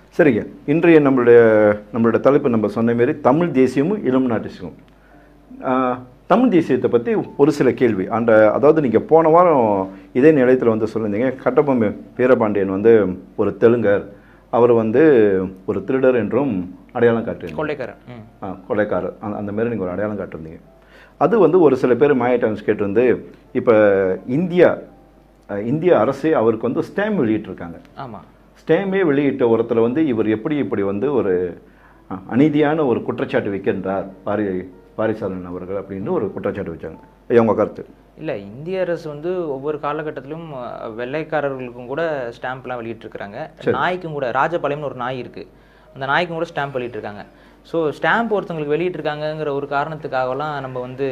சரிங்க இன்றைய நம்மளுடைய நம்மளுடைய தலைப்பு நம்ம சொன்ன மாரி தமிழ் தேசியமும் இளம் நாட்டிசமும் ஆஹ், தமிழ் தேசியத்தை பற்றி ஒரு சில கேள்வி அந்த அதாவது நீங்கள் போன வாரம் இதே நிலையத்தில் வந்து சொல்லியிருந்தீங்க கட்டபொம்ம வீரபாண்டியன் வந்து ஒரு தெலுங்கர் அவர் வந்து ஒரு திருடர் என்றும் அடையாளம் காட்டுறீங்க கொள்ளைக்காரன் ம் ஆ கொலைக்காரர் அந்த அந்த மாதிரி நீங்கள் ஒரு அடையாளம் காட்டிருந்தீங்க அது வந்து ஒரு சில பேர் மாய டைம்ஸ் கேட்டிருந்து இப்போ இந்தியா அஹ், இந்திய அரசே அவருக்கு வந்து ஸ்டாம்ப் வெளியிட்டிருக்காங்க ஆமா ஸ்டாம்பே வெளியிட்ட ஒருத்தர் வந்து இவர் எப்படி இப்படி வந்து ஒரு அஹ், அநீதியான ஒரு குற்றச்சாட்டு வைக்கின்றார் பாரி பாரிசாலன் அவர்கள் அப்படின்னு ஒரு குற்றச்சாட்டு வச்சாங்க ஐயா உங்கள் கருத்து இல்ல இந்திய அரசு வந்து ஒவ்வொரு காலகட்டத்திலும் அஹ், வெள்ளைக்காரர்களுக்கும் கூட ஸ்டாம்ப்லாம் வெளியிட்டிருக்கிறாங்க நாய்க்கும் கூட ராஜபாளையம்னு ஒரு நாய் இருக்கு அந்த நாய்க்கும் கூட ஸ்டாம்ப் வெளியிட்டிருக்காங்க ஸோ ஸ்டாம்ப் ஒருத்தவங்களுக்கு வெளியிட்டிருக்காங்கங்கிற ஒரு காரணத்துக்காகலாம் நம்ம வந்து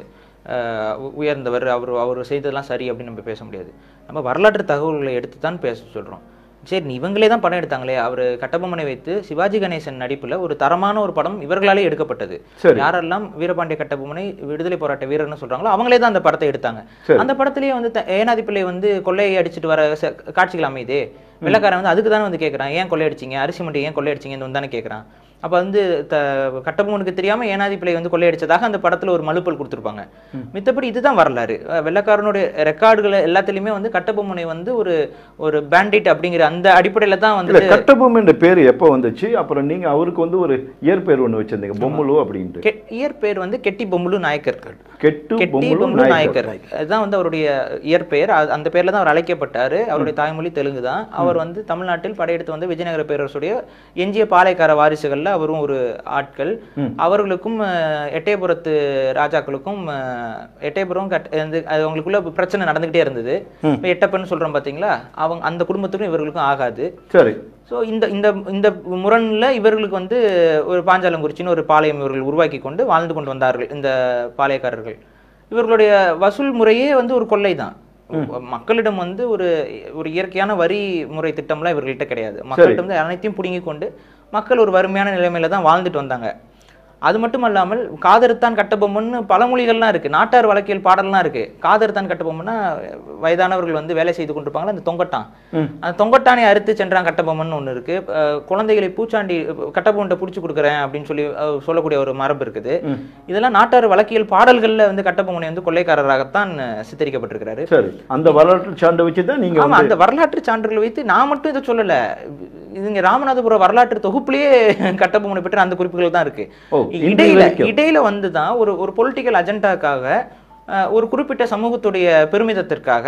அஹ், உ- உயர்ந்தவர் அவர் அவர் செய்ததெல்லாம் சரி அப்படின்னு நம்ம பேச முடியாது நம்ம வரலாற்று தகவல்களை எடுத்து தான் பேச சொல்றோம் சரி நீ இவங்களே தான் படம் எடுத்தாங்களே அவர் கட்டபொம்மனை வைத்து சிவாஜி கணேசன் நடிப்புல ஒரு தரமான ஒரு படம் இவர்களாலே எடுக்கப்பட்டது சரி. யாரெல்லாம் வீரபாண்டிய கட்டபொம்மனை விடுதலை போராட்ட வீரர்னு சொல்றாங்களோ அவங்களே தான் அந்த படத்தை எடுத்தாங்க சரி. அந்த படத்திலேயே வந்து த- ஏனாதி பிள்ளை வந்து கொள்ளையை அடிச்சிட்டு வர ச- காட்சிகள் அமையுதே வெள்ளக்காரன் வந்து அதுக்கு தானே வந்து கேட்குறான் ஏன் கொள்ளையடிச்சீங்க அரிசி மண்டி ஏன் கொள்ளையடிச்சீங்கன்னு வந்து தானே கேட்குறான் அப்போ வந்து த கட்டபொம்மனுக்கு தெரியாம ஏனாதி பிள்ளை வந்து கொள்ளையடிச்சதாக அந்த படத்துல ஒரு மலுப்பல் கொடுத்துருப்பாங்க மித்தபடி இதுதான் வரலாறு அஹ் வெள்ளைக்காரனுடைய ரெக்கார்டுகள் எல்லாத்துலயுமே வந்து கட்டபொம்மனை வந்து ஒரு ஒரு பேண்டிட் அப்படிங்கிற அந்த அடிப்படையில தான் இல்லை வந்து கட்டபொம்மன்ற பேர் எப்போ வந்துச்சு அப்புறம் நீங்கள் அவருக்கு வந்து ஒரு இயற்பெயர் ஒன்று வச்சிருந்தீங்க பொம்முலு அப்படின்ட்டு கெ- இயற்பெயர் வந்து கெட்டி பொம்முலு நாயக்கர் கெட்டு கெட்டி பொம்முலு பொம்முலு நாயக்கர் நாயக்கர் அதுதான் வந்து அவருடைய இயற்பெயர் அது- அந்த பேர்ல தான் அவர் அழைக்கப்பட்டாரு அவருடைய தாய்மொழி தெலுங்கு தான் அவர் வந்து தமிழ்நாட்டில் படையெடுத்து வந்து விஜயநகர பேரரசுடைய எஞ்சிய பாளையக்கார வாரிசுகள்ல அவரும் ஒரு ஆட்கள் அவர்களுக்கும் அஹ், எட்டயபுரத்து ராஜாக்களுக்கும் அஹ், எட்டயபுரம் கட் வந்து அது அவங்களுக்குள்ள பிரச்சனை நடந்துகிட்டே இருந்தது இப்ப எட்டப்பன்னு சொல்றோம் பாத்தீங்களா அவங்க அந்த குடும்பத்துக்கும் இவர்களுக்கும் ஆகாது சரி ஸோ இந்த இந்த இந்த முரண்ல இவர்களுக்கு வந்து ஒரு பாஞ்சாலங்குறிச்சின்னு ஒரு பாளையம் இவர்கள் உருவாக்கி கொண்டு வாழ்ந்து கொண்டு வந்தார்கள் இந்த பாளையக்காரர்கள் இவர்களுடைய வசூல் முறையே வந்து ஒரு கொள்ளை தான் மக்களிடம் வந்து ஒரு ஒரு இயற்கையான வரி முறை திட்டம்லாம் இவர்கள்ட்ட கிடையாது மக்கள்கிட்ட வந்து அனைத்தையும் பிடுங்கி கொண்டு மக்கள் ஒரு வறுமையான நிலைமையில தான் வாழ்ந்துட்டு வந்தாங்க அது மட்டும் அல்லாமல் காதறுத்தான் கட்டபொம்மன்னு பழமொழிகள்லாம் இருக்கு நாட்டார் வழக்கியல் பாடல்லாம் இருக்கு காதறுத்தான் கட்டபொம்மன்னா வயதானவர்கள் வந்து வேலை செய்து கொண்டிருப்பாங்களா அந்த தொங்கட்டான் அந்த தொங்கட்டானை அறுத்து சென்றான் கட்டபொம்மன் ஒன்று இருக்கு அஹ் குழந்தைகளை பூச்சாண்டி கட்டபொம்மன்ட்ட பிடிச்சி கொடுக்குறேன் அப்படின்னு சொல்லி அஹ் சொல்லக்கூடிய ஒரு மரபு இருக்குது இதெல்லாம் நாட்டார் வழக்கியல் பாடல்கள்ல வந்து கட்டபொம்மனை வந்து கொள்ளைக்காரராகத்தான் அஹ் சித்தரிக்கப்பட்டிருக்கிறாரு சரி அந்த வரலாற்று சான்று வச்சு தான் நீங்கள் ஆமா அந்த வரலாற்று சான்றுகளை வைத்து நான் மட்டும் இதை சொல்லல இதுங்க ராமநாதபுரம் வரலாற்று தொகுப்புலயே கட்டபொம்மனை பற்றி அந்த குறிப்புகள் தான் இருக்கு ஓ, இன்றைய இடையில வரைக்கும். இடையில வந்து தான் ஒரு ஒரு பொலிட்டிக்கல் அஜெண்டாக்காக அஹ், ஒரு குறிப்பிட்ட சமூகத்துடைய பெருமிதத்திற்காக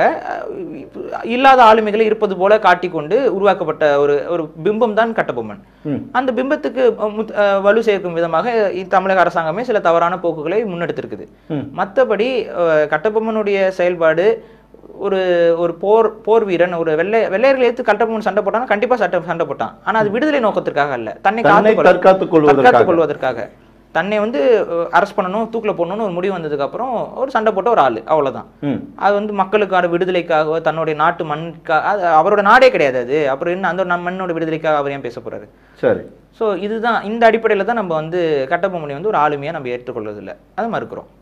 அஹ், இல்லாத ஆளுமைகளை இருப்பது போல காட்டிக்கொண்டு உருவாக்கப்பட்ட ஒரு ஒரு பிம்பம் தான் கட்டபொம்மன் ம். அந்த பிம்பத்துக்கு அஹ், முத்- அஹ், வலு சேர்க்கும் விதமாக இ- தமிழக அரசாங்கமே சில தவறான போக்குகளை முன்னெடுத்திருக்குது ம். மற்றபடி கட்டபொம்மனுடைய செயல்பாடு ஒரு ஒரு போர் போர் வீரன் ஒரு வெள்ளை வெள்ளையர்களை எடுத்து கட்டபொம்மன் சண்டை போட்டானா கண்டிப்பா சட்டை சண்டை போட்டான் ஆனா அது விடுதலை நோக்கத்திற்காக அல்ல தன்னை தன்னை காத்துக் கொள்ள- தற்காத்துக் கொள்வதற்காக. தற்காத்துக் கொள்வதற்காக தன்னை வந்து அரெஸ்ட் பண்ணணும் தூக்கில் போடணும்னு ஒரு முடிவு வந்ததுக்கு அப்புறம் ஒரு சண்டை போட்ட ஒரு ஆளு அவ்வளவுதான் ம் அது வந்து மக்களுக்கான விடுதலைக்காக தன்னுடைய நாட்டு மண்ணுக்காக அது அவரோட நாடே கிடையாது அது அப்புறம் என்ன அந்த நம்ம மண்ணோட விடுதலைக்காக அவர் ஏன் பேச போறாரு சரி ஸோ இதுதான் இந்த அடிப்படையில் தான் நம்ம வந்து கட்டபொம்மனை வந்து ஒரு ஆளுமையாக நம்ம ஏற்றுக்கொள்வதில்லை அதை மறுக்கிறோம்